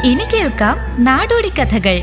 ഇനി കേൾക്കാം നാടോടി കഥകൾ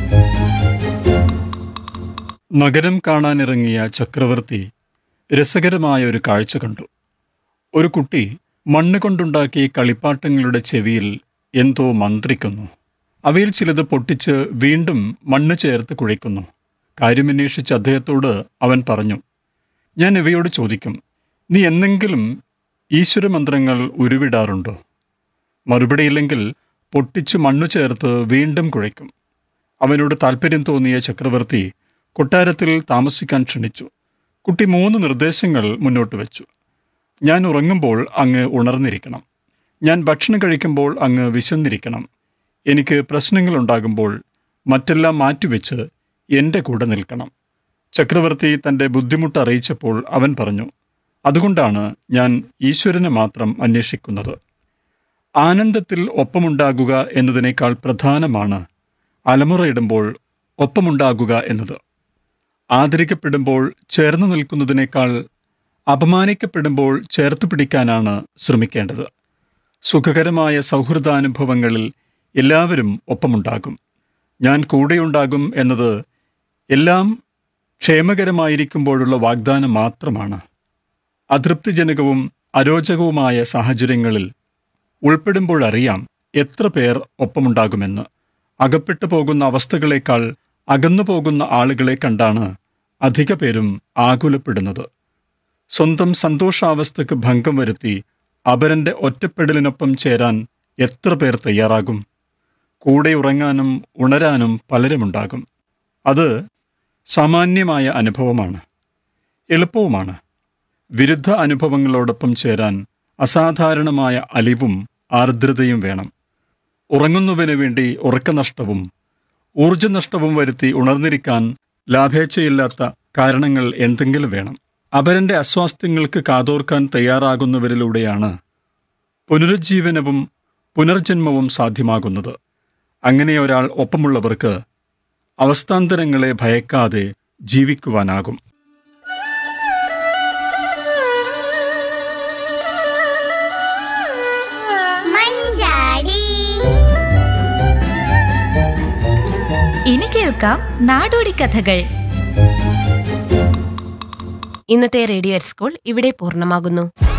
നഗരം കാണാനിറങ്ങിയ ചക്രവർത്തി രസകരമായ ഒരു കാഴ്ച കണ്ടു ഒരു കുട്ടി മണ്ണ് കൊണ്ടുണ്ടാക്കിയ കളിപ്പാട്ടങ്ങളുടെ ചെവിയിൽ എന്തോ മന്ത്രിക്കുന്നു അവയിൽ ചിലത് പൊട്ടിച്ച് വീണ്ടും മണ്ണ് ചേർത്ത് കുഴയ്ക്കുന്നു കാര്യമന്വേഷിച്ച് അദ്ദേഹത്തോട് അവൻ പറഞ്ഞു ഞാൻ ഇവയോട് ചോദിക്കും നീ എന്നെങ്കിലും ഈശ്വരമന്ത്രങ്ങൾ ഉരുവിടാറുണ്ടോ മറുപടിയില്ലെങ്കിൽ പൊട്ടിച്ച് മണ്ണു ചേർത്ത് വീണ്ടും കുഴയ്ക്കും അവനോട് താല്പര്യം തോന്നിയ ചക്രവർത്തി കൊട്ടാരത്തിൽ താമസിക്കാൻ ക്ഷണിച്ചു കുട്ടി മൂന്ന് നിർദ്ദേശങ്ങൾ മുന്നോട്ട് വെച്ചു ഞാൻ ഉറങ്ങുമ്പോൾ അങ്ങ് ഉണർന്നിരിക്കണം ഞാൻ ഭക്ഷണം കഴിക്കുമ്പോൾ അങ്ങ് വിശന്നിരിക്കണം എനിക്ക് പ്രശ്നങ്ങളുണ്ടാകുമ്പോൾ മറ്റെല്ലാം മാറ്റിവെച്ച് എൻ്റെ കൂടെ നിൽക്കണം ചക്രവർത്തി തൻ്റെ ബുദ്ധിമുട്ട് അറിയിച്ചപ്പോൾ അവൻ പറഞ്ഞു അതുകൊണ്ടാണ് ഞാൻ ഈശ്വരനെ മാത്രം അന്വേഷിക്കുന്നത് ആനന്ദത്തിൽ ഒപ്പമുണ്ടാകുക എന്നതിനേക്കാൾ പ്രധാനമാണ് അലമുറയിടുമ്പോൾ ഒപ്പമുണ്ടാകുക എന്നത് ആദരിക്കപ്പെടുമ്പോൾ ചേർന്ന് നിൽക്കുന്നതിനേക്കാൾ അപമാനിക്കപ്പെടുമ്പോൾ ചേർത്ത് പിടിക്കാനാണ് ശ്രമിക്കേണ്ടത് സുഖകരമായ സൗഹൃദാനുഭവങ്ങളിൽ എല്ലാവരും ഒപ്പമുണ്ടാകും ഞാൻ കൂടെയുണ്ടാകും എന്നത് എല്ലാം ക്ഷേമകരമായിരിക്കുമ്പോഴുള്ള വാഗ്ദാനം മാത്രമാണ് അതൃപ്തിജനകവും അരോചകവുമായ സാഹചര്യങ്ങളിൽ ഉൾപ്പെടുമ്പോഴറിയാം എത്ര പേർ ഒപ്പമുണ്ടാകുമെന്ന് അകപ്പെട്ടു പോകുന്ന അവസ്ഥകളേക്കാൾ അകന്നു പോകുന്ന ആളുകളെ കണ്ടാണ് അധിക പേരും ആകുലപ്പെടുന്നത് സ്വന്തം സന്തോഷാവസ്ഥയ്ക്ക് ഭംഗം വരുത്തി അപരന്റെ ഒറ്റപ്പെടലിനൊപ്പം ചേരാൻ എത്ര പേർ തയ്യാറാകും കൂടെ ഉറങ്ങാനും ഉണരാനും പലരുമുണ്ടാകും അത് സാമാന്യമായ അനുഭവമാണ് എളുപ്പവുമാണ് വിരുദ്ധ അനുഭവങ്ങളോടൊപ്പം ചേരാൻ അസാധാരണമായ അലിവും ആർദ്രതയും വേണം ഉറങ്ങുന്നതിനു വേണ്ടി ഉറക്കനഷ്ടവും ഊർജനഷ്ടവും വരുത്തി ഉണർന്നിരിക്കാൻ ലാഭേച്ഛയില്ലാത്ത കാരണങ്ങൾ എന്തെങ്കിലും വേണം അപരന്റെ അസ്വാസ്ഥ്യങ്ങൾക്ക് കാതോർക്കാൻ തയ്യാറാകുന്നവരിലൂടെയാണ് പുനരുജ്ജീവനവും പുനർജന്മവും സാധ്യമാകുന്നത് അങ്ങനെ ഒരാൾ ഒപ്പമുള്ളവർക്ക് അവസ്ഥാന്തരങ്ങളെ ഭയക്കാതെ ജീവിക്കുവാനാകും മഞ്ചാടി ഇനി കേൾക്കാം നാടോടി കഥകൾ ഇന്നത്തെ റേഡിയോ എറ്റ് സ്കൂൾ ഇവിടെ പൂർണ്ണമാകുന്നു